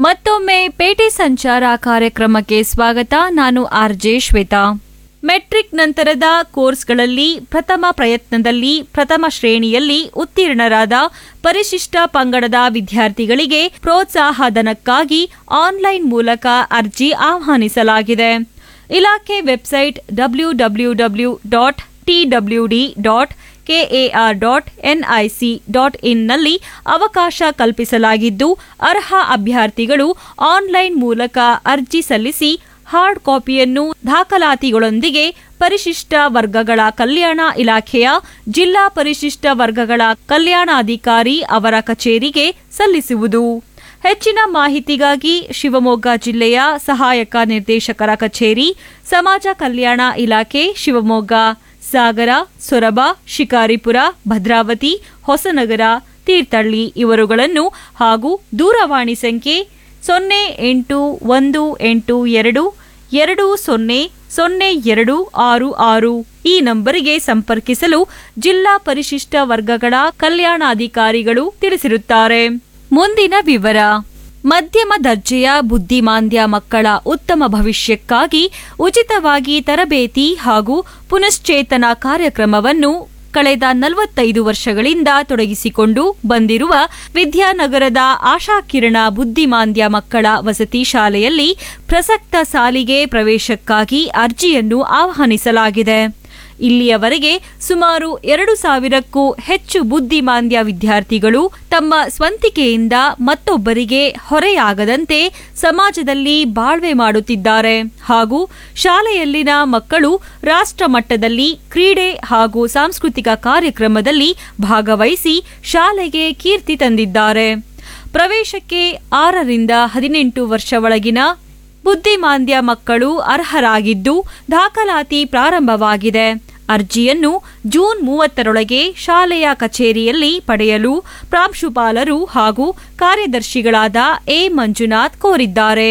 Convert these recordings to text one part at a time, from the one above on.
ಮತ್ತೊಮ್ಮೆ ಪೇಟೆ ಸಂಚಾರ ಕಾರ್ಯಕ್ರಮಕ್ಕೆ ಸ್ವಾಗತ ನಾನು ಆರ್ಜೆ ಶ್ವೇತಾ ಮೆಟ್ರಿಕ್ ನಂತರದ ಕೋರ್ಸ್ಗಳಲ್ಲಿ ಪ್ರಥಮ ಪ್ರಯತ್ನದಲ್ಲಿ ಪ್ರಥಮ ಶ್ರೇಣಿಯಲ್ಲಿ ಉತ್ತೀರ್ಣರಾದ ಪರಿಶಿಷ್ಟ ಪಂಗಡದ ವಿದ್ಯಾರ್ಥಿಗಳಿಗೆ ಪ್ರೋತ್ಸಾಹಧನಕ್ಕಾಗಿ ಆನ್ಲೈನ್ ಮೂಲಕ ಅರ್ಜಿ ಆಹ್ವಾನಿಸಲಾಗಿದೆ ಇಲಾಖೆ website W W W dot TWD dot KAR dot NIC dot ಇನ್ನಲ್ಲಿ ಅವಕಾಶ ಕಲ್ಪಿಸಲಾಗಿದ್ದು ಅರ್ಹ ಅಭ್ಯರ್ಥಿಗಳು ಆನ್ಲೈನ್ ಮೂಲಕ ಅರ್ಜಿ ಸಲ್ಲಿಸಿ ಹಾರ್ಡ್ ಕಾಪಿಯನ್ನು ದಾಖಲಾತಿಗಳೊಂದಿಗೆ ಪರಿಶಿಷ್ಟ ವರ್ಗಗಳ ಕಲ್ಯಾಣ ಇಲಾಖೆಯ ಜಿಲ್ಲಾ ಪರಿಶಿಷ್ಟ ವರ್ಗಗಳ ಕಲ್ಯಾಣಾಧಿಕಾರಿ ಅವರ ಕಚೇರಿಗೆ ಸಲ್ಲಿಸುವುದು ಹೆಚ್ಚಿನ ಮಾಹಿತಿಗಾಗಿ ಶಿವಮೊಗ್ಗ ಜಿಲ್ಲೆಯ ಸಹಾಯಕ ನಿರ್ದೇಶಕರ ಕಚೇರಿ ಸಮಾಜ ಕಲ್ಯಾಣ ಇಲಾಖೆ ಶಿವಮೊಗ್ಗ ಸಾಗರ ಸೊರಬ ಶಿಕಾರಿಪುರ ಭದ್ರಾವತಿ ಹೊಸನಗರ ತೀರ್ಥಹಳ್ಳಿ ಇವರುಗಳನ್ನು ಹಾಗೂ ದೂರವಾಣಿ ಸಂಖ್ಯೆ ಸೊನ್ನೆ ಎಂಟು ಒಂದು ಎಂಟು ಎರಡು ಎರಡು ಸೊನ್ನೆ ಸೊನ್ನೆ ಎರಡು ಆರು ಆರು ಈ ನಂಬರಿಗೆ ಸಂಪರ್ಕಿಸಲು ಜಿಲ್ಲಾ ಪರಿಶಿಷ್ಟ ವರ್ಗಗಳ ಕಲ್ಯಾಣಾಧಿಕಾರಿಗಳು ತಿಳಿಸಿರುತ್ತಾರೆ ಮುಂದಿನ ವಿವರ ಮಧ್ಯಮ ದರ್ಜೆಯ ಬುದ್ಧಿಮಾಂದ್ಯ ಮಕ್ಕಳ ಉತ್ತಮ ಭವಿಷ್ಯಕ್ಕಾಗಿ ಉಚಿತವಾಗಿ ತರಬೇತಿ ಹಾಗೂ ಪುನಶ್ಚೇತನ ಕಾರ್ಯಕ್ರಮವನ್ನು ಕಳೆದ ನಲವತ್ತೈದು ವರ್ಷಗಳಿಂದ ತೊಡಗಿಸಿಕೊಂಡು ಬಂದಿರುವ ವಿದ್ಯಾನಗರದ ಆಶಾಕಿರಣ ಬುದ್ಧಿಮಾಂದ್ಯ ಮಕ್ಕಳ ವಸತಿ ಶಾಲೆಯಲ್ಲಿ ಪ್ರಸಕ್ತ ಸಾಲಿಗೆ ಪ್ರವೇಶಕ್ಕಾಗಿ ಅರ್ಜಿಯನ್ನು ಆಹ್ವಾನಿಸಲಾಗಿದೆ ಇಲ್ಲಿಯವರೆಗೆ ಸುಮಾರು ಎರಡು ಸಾವಿರಕ್ಕೂ ಹೆಚ್ಚು ಬುದ್ಧಿಮಾಂದ್ಯ ವಿದ್ಯಾರ್ಥಿಗಳು ತಮ್ಮ ಸ್ವಂತಿಕೆಯಿಂದ ಮತ್ತೊಬ್ಬರಿಗೆ ಹೊರೆಯಾಗದಂತೆ ಸಮಾಜದಲ್ಲಿ ಬಾಳ್ವೆ ಮಾಡುತ್ತಿದ್ದಾರೆ ಹಾಗೂ ಶಾಲೆಯಲ್ಲಿನ ಮಕ್ಕಳು ರಾಷ್ಟ್ರ ಮಟ್ಟದಲ್ಲಿ ಕ್ರೀಡೆ ಹಾಗೂ ಸಾಂಸ್ಕೃತಿಕ ಕಾರ್ಯಕ್ರಮದಲ್ಲಿ ಭಾಗವಹಿಸಿ ಶಾಲೆಗೆ ಕೀರ್ತಿ ತಂದಿದ್ದಾರೆ ಪ್ರವೇಶಕ್ಕೆ ಆರರಿಂದ ಹದಿನೆಂಟು ವರ್ಷ ಒಳಗಿನ ಬುದ್ಧಿಮಾಂದ್ಯ ಮಕ್ಕಳು ಅರ್ಹರಾಗಿದ್ದು ದಾಖಲಾತಿ ಪ್ರಾರಂಭವಾಗಿದೆ ಅರ್ಜಿಯನ್ನು ಜೂನ್ ಮೂವತ್ತರೊಳಗೆ ಶಾಲೆಯ ಕಚೇರಿಯಲ್ಲಿ ಪಡೆಯಲು ಪ್ರಾಂಶುಪಾಲರು ಹಾಗೂ ಕಾರ್ಯದರ್ಶಿಗಳಾದ ಎ ಮಂಜುನಾಥ್ ಕೋರಿದ್ದಾರೆ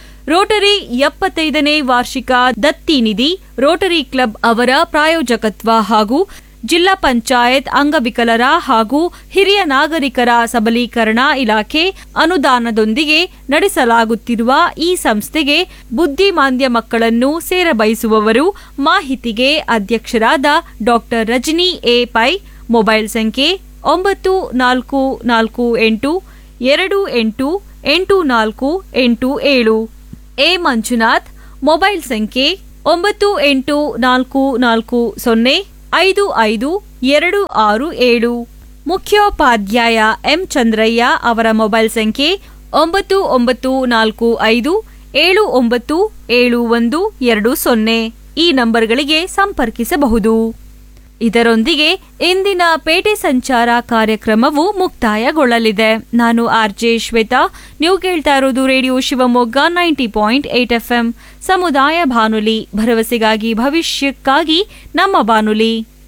ರೋಟರಿ ಎಪ್ಪತ್ತೈದನೇ ವಾರ್ಷಿಕ ದತ್ತಿ ನಿಧಿ ರೋಟರಿ ಕ್ಲಬ್ ಅವರ ಪ್ರಾಯೋಜಕತ್ವ ಹಾಗೂ ಜಿಲ್ಲಾ ಪಂಚಾಯತ್ ಅಂಗವಿಕಲರ ಹಾಗೂ ಹಿರಿಯ ನಾಗರಿಕರ ಸಬಲೀಕರಣ ಇಲಾಖೆ ಅನುದಾನದೊಂದಿಗೆ ನಡೆಸಲಾಗುತ್ತಿರುವ ಈ ಸಂಸ್ಥೆಗೆ ಬುದ್ಧಿಮಾಂದ್ಯ ಮಕ್ಕಳನ್ನು ಸೇರಬಯಸುವವರು ಮಾಹಿತಿಗೆ ಅಧ್ಯಕ್ಷರಾದ doctor Rajani A Pai mobile ಸಂಖ್ಯೆ ಒಂಬತ್ತು ನಾಲ್ಕು ನಾಲ್ಕು ಎಂಟು ಎರಡು ಎಂಟು ಎಂಟು ನಾಲ್ಕು ಎಂಟು ಏಳು ಎ ಮಂಜುನಾಥ್ ಮೊಬೈಲ್ ಸಂಖ್ಯೆ ಒಂಬತ್ತು ಎಂಟು ನಾಲ್ಕು ನಾಲ್ಕು ಸೊನ್ನೆ ಐದು ಐದು ಎರಡು ಆರು ಏಳು ಮುಖ್ಯೋಪಾಧ್ಯಾಯ ಎಂ ಚಂದ್ರಯ್ಯ ಅವರ ಮೊಬೈಲ್ ಸಂಖ್ಯೆ ಒಂಬತ್ತು ಒಂಬತ್ತು ನಾಲ್ಕು ಐದು ಏಳು ಒಂಬತ್ತು ಏಳು ಒಂದು ಎರಡು ಸೊನ್ನೆ ಈ ನಂಬರ್ಗಳಿಗೆ ಸಂಪರ್ಕಿಸಬಹುದು ಇದರೊಂದಿಗೆ ಇಂದಿನ ಪೇಟೆ ಸಂಚಾರ ಕಾರ್ಯಕ್ರಮವು ಮುಕ್ತಾಯಗೊಳ್ಳಲಿದೆ ನಾನು ಆರ್ ಜೆ ಶ್ವೇತಾ ನೀವು ಕೇಳ್ತಾ ಇರೋದು radio Shivamogga ninety point eight F ಸಮುದಾಯ ಬಾನುಲಿ ಭರವಸೆಗಾಗಿ ಭವಿಷ್ಯಕ್ಕಾಗಿ ನಮ್ಮ ಬಾನುಲಿ